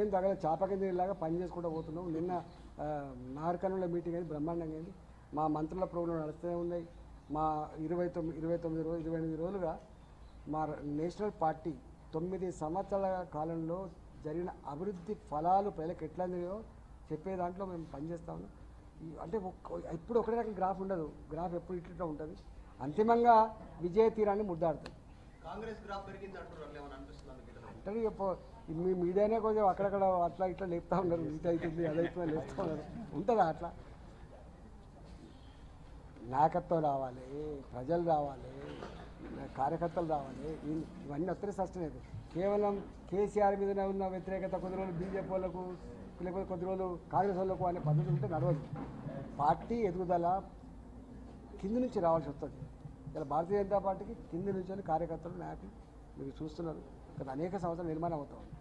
ఏం తగలేదు చాప కింద ఇలాగా పని చేసుకుంటూ పోతున్నాం నిన్న నార్కర్నూలులో మీటింగ్ అయింది బ్రహ్మాండంగా అయింది మా మంత్రుల ప్రోగ్రాం నడుస్తూనే ఉన్నాయి మా ఇరవై తొమ్మిది ఇరవై తొమ్మిది రోజులు ఇరవై ఎనిమిది రోజులుగా మా నేషనల్ పార్టీ తొమ్మిది సంవత్సరాల కాలంలో జరిగిన అభివృద్ధి ఫలాలు ప్రజలకు ఎట్లా అందినాయో చెప్పే దాంట్లో మేము పనిచేస్తాము ఈ అంటే ఒక్క- ఇప్పుడు ఒకటే రకం గ్రాఫ్ ఉండదు గ్రాఫ్ ఎప్పుడు ఇట్లా ఉంటుంది అంతిమంగా విజయ తీరాన్ని ముద్దాడుతుంది కాంగ్రెస్ గ్రాఫ్ పెరిగింది అంటున్నారు ఏమైనా అనిపిస్తుంది మీకు అంటే ఇక పో- మీ మీడియానే కొంచెం అక్కడక్కడ అట్లా ఇట్లా లేపుతా ఉన్నారు ఇది అవుతుంది అది అవుతుంది లేపుతా ఉన్నారు ఉంటుందా అట్లా నాయకత్వం రావాలి ప్రజలు రావాలి కార్యకర్తలు రావాలి ఇవి- ఇవన్నీ వస్తే సస్టైన్ అవుతాయి కేవలం కేసీఆర్ మీదనే ఉన్న వ్యతిరేకత కొద్ది రోజులు బీజేపీ వాళ్ళకు లేకపోతే కొద్ది రోజులు కాంగ్రెస్ వాళ్ళకు అనే పద్ధతి ఉంటే నడవదు పార్టీ ఎదుగుదల కింది నుంచి రావాల్సి వస్తుంది ఇలా భారతీయ జనతా పార్టీకి కింది నుంచి కార్యకర్తలు నాయకులు మీరు చూస్తున్నారు గత అనేక సంవత్సరాలు నిర్మాణం అవుతా ఉంది